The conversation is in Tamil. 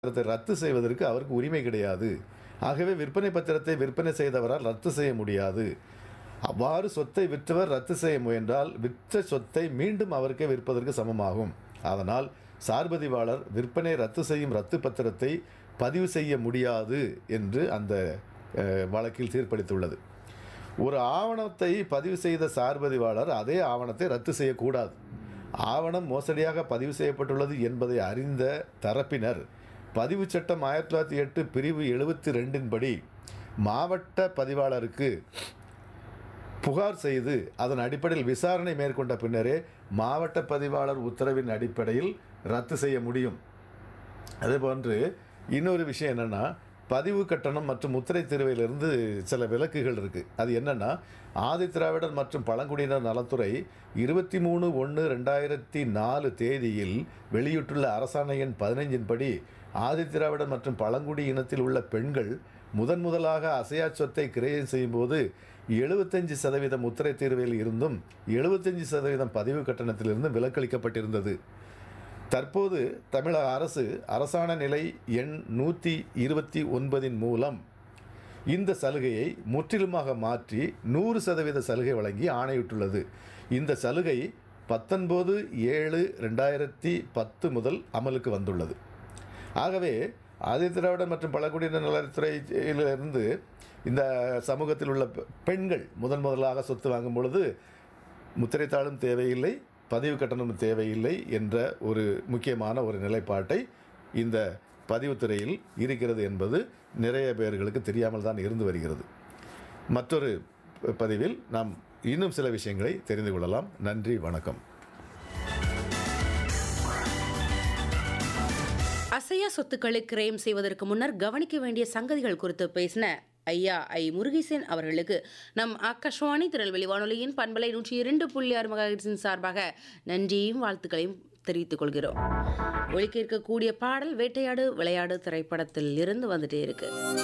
பத்திரத்தை ரத்து செய்வதற்கு அவருக்கு உரிமை கிடையாது ஆகவே விற்பனை பத்திரத்தை விற்பனை செய்தவரால் ரத்து செய்ய முடியாது அவ்வாறு சொத்தை விற்றவர் ரத்து செய்ய முயன்றால் விற்ற சொத்தை மீண்டும் அவருக்கே விற்பதற்கு சமமாகும் அதனால் சார்பதிவாளர் விற்பனை ரத்து செய்யும் ரத்து பத்திரத்தை பதிவு செய்ய முடியாது என்று அந்த அஹ், வழக்கில் தீர்ப்பளித்துள்ளது ஒரு ஆவணத்தை பதிவு செய்த சார்பதிவாளர் அதே ஆவணத்தை ரத்து செய்யக்கூடாது ஆவணம் மோசடியாக பதிவு செய்யப்பட்டுள்ளது என்பதை அறிந்த தரப்பினர் பதிவு சட்டம் ஆயிரத்தி தொள்ளாயிரத்தி எட்டு பிரிவு எழுபத்தி ரெண்டின் படி மாவட்ட பதிவாளருக்கு புகார் செய்து அதன் அடிப்படையில் விசாரணை மேற்கொண்ட பின்னரே மாவட்ட பதிவாளர் உத்தரவின் அடிப்படையில் ரத்து செய்ய முடியும் அதேபோன்று இன்னொரு விஷயம் என்னென்னா பதிவு கட்டணம் மற்றும் முத்திரை திருவையிலிருந்து சில விலக்குகள் இருக்குது அது என்னென்னா ஆதிதிராவிடர் மற்றும் பழங்குடியினர் நலத்துறை இருபத்தி மூணு ஒன்று ரெண்டாயிரத்தி நாலு தேதியில் வெளியிட்டுள்ள அரசாணை எண் பதினைஞ்சின் படி ஆதிதிராவிடர் மற்றும் பழங்குடி இனத்தில் உள்ள பெண்கள் முதன் முதலாக அசையா சொத்தை கிரயம் செய்யும்போது எழுபத்தஞ்சு சதவீத முத்திரை தீர்வையில் இருந்தும் எழுபத்தஞ்சு சதவீதம் பதிவு கட்டணத்திலிருந்து விலக்களிக்கப்பட்டிருந்தது தற்போது தமிழக அரசு அரசாண நிலை எண் நூற்றி இருபத்தி ஒன்பதின் மூலம் இந்த சலுகையை முற்றிலுமாக மாற்றி நூறு சதவீத சலுகை வழங்கி ஆணையிட்டுள்ளது இந்த சலுகை பத்தொன்பது ஏழு ரெண்டாயிரத்தி பத்து முதல் அமலுக்கு வந்துள்ளது ஆகவே ஆதிதிராவிடர் மற்றும் பழங்குடியினர் நலத்துறையிலிருந்து இந்த சமூகத்தில் உள்ள பெ- பெண்கள் முதன் முதலாக சொத்து வாங்கும் பொழுது முத்திரைத்தாளும் தேவையில்லை பதிவு கட்டணமும் தேவையில்லை என்ற ஒரு முக்கியமான ஒரு நிலைப்பாட்டை இந்த பதிவுத்துறையில் இருக்கிறது என்பது நிறைய பேர்களுக்கு தெரியாமல் தான் இருந்து வருகிறது மற்றொரு ப- பதிவில் நாம் இன்னும் சில விஷயங்களை தெரிந்து கொள்ளலாம் நன்றி வணக்கம் அசையா சொத்துக்களை கிரயம் செய்வதற்கு முன்னர் கவனிக்க வேண்டிய சங்கதிகள் குறித்து பேசின ஐயா ஐ முருகேசன் அவர்களுக்கு நம் ஆகாஷ்வாணி திருநெல்வேலி வானொலியின் பண்பலை நூற்றி இரண்டு புள்ளி ஆறு மகாஹெர்ட்ஸின் சார்பாக நன்றியும் வாழ்த்துக்களையும் தெரிவித்துக் கொள்கிறோம் ஒழிக்க இருக்கக்கூடிய பாடல் வேட்டையாடு விளையாடு திரைப்படத்தில் இருந்து வந்துட்டே இருக்கு